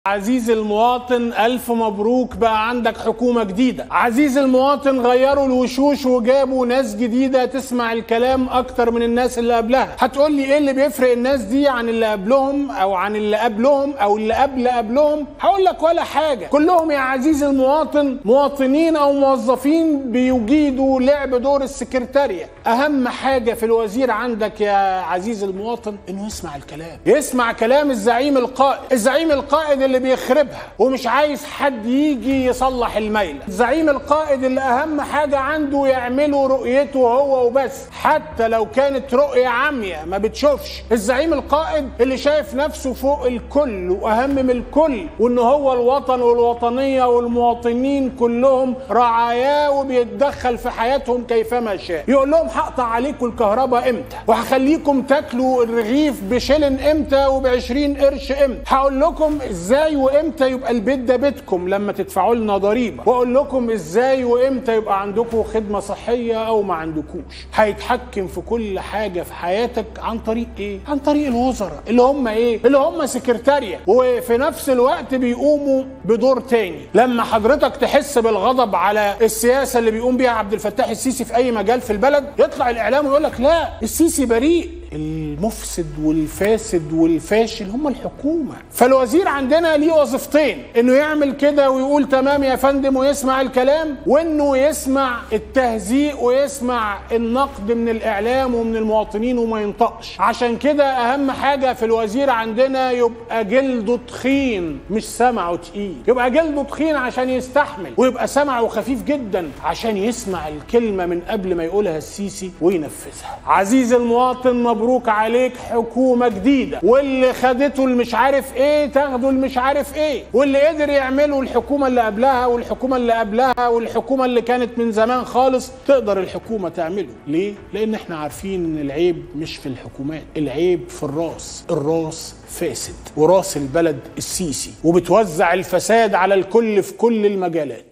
عزيزي المواطن ألف مبروك بقى عندك حكومة جديدة عزيزي المواطن غيروا الوشوش وجابوا ناس جديدة تسمع الكلام أكتر من الناس اللي قبلها هتقول لي إيه اللي بيفرق الناس دي عن اللي قبلهم أو عن اللي قبلهم أو اللي قبل قبلهم هقول لك ولا حاجة كلهم يا عزيزي المواطن مواطنين أو موظفين بيجيدوا لعب دور السكرتارية أهم حاجة في الوزير عندك يا عزيزي المواطن إنه يسمع الكلام يسمع كلام الزعيم القائد الزعيم القائد اللي بيخربها ومش عايز حد يجي يصلح الميلة زعيم القائد اللي اهم حاجة عنده يعمله رؤيته هو وبس حتى لو كانت رؤية عامية ما بتشوفش الزعيم القائد اللي شايف نفسه فوق الكل واهم من الكل وان هو الوطن والوطنية والمواطنين كلهم رعاياه وبيتدخل في حياتهم كيفما شاء يقول لهم هقطع عليكم الكهرباء امتى وهخليكم تاكلوا الرغيف بشلن امتى وبعشرين قرش امتى هقول لكم ازاي ازاي وامتى يبقى البيت ده بيتكم لما تدفعوا لنا ضريبه واقول لكم ازاي وامتى يبقى عندكم خدمه صحيه او ما عندكوش هيتحكم في كل حاجه في حياتك عن طريق ايه عن طريق الوزراء اللي هم ايه اللي هم سكرتاريا وفي نفس الوقت بيقوموا بدور تاني لما حضرتك تحس بالغضب على السياسه اللي بيقوم بيها عبد الفتاح السيسي في اي مجال في البلد يطلع الاعلام ويقول لك لا السيسي بريء المفسد والفاسد والفاشل هم الحكومه فالوزير عندنا ليه وظيفتين انه يعمل كده ويقول تمام يا فندم ويسمع الكلام وانه يسمع التهزيء ويسمع النقد من الاعلام ومن المواطنين وما ينطقش عشان كده اهم حاجه في الوزير عندنا يبقى جلده تخين مش سمعه تقيل يبقى جلده تخين عشان يستحمل ويبقى سمعه خفيف جدا عشان يسمع الكلمه من قبل ما يقولها السيسي وينفذها عزيزي المواطن مبروك عليك حكومه جديده واللي خدته المش عارف ايه تاخده المش عارف ايه واللي قدر يعمله الحكومه اللي قبلها والحكومه اللي قبلها والحكومه اللي كانت من زمان خالص تقدر الحكومه تعمله ليه لان احنا عارفين ان العيب مش في الحكومات العيب في الراس الراس فاسد وراس البلد السيسي وبتوزع الفساد على الكل في كل المجالات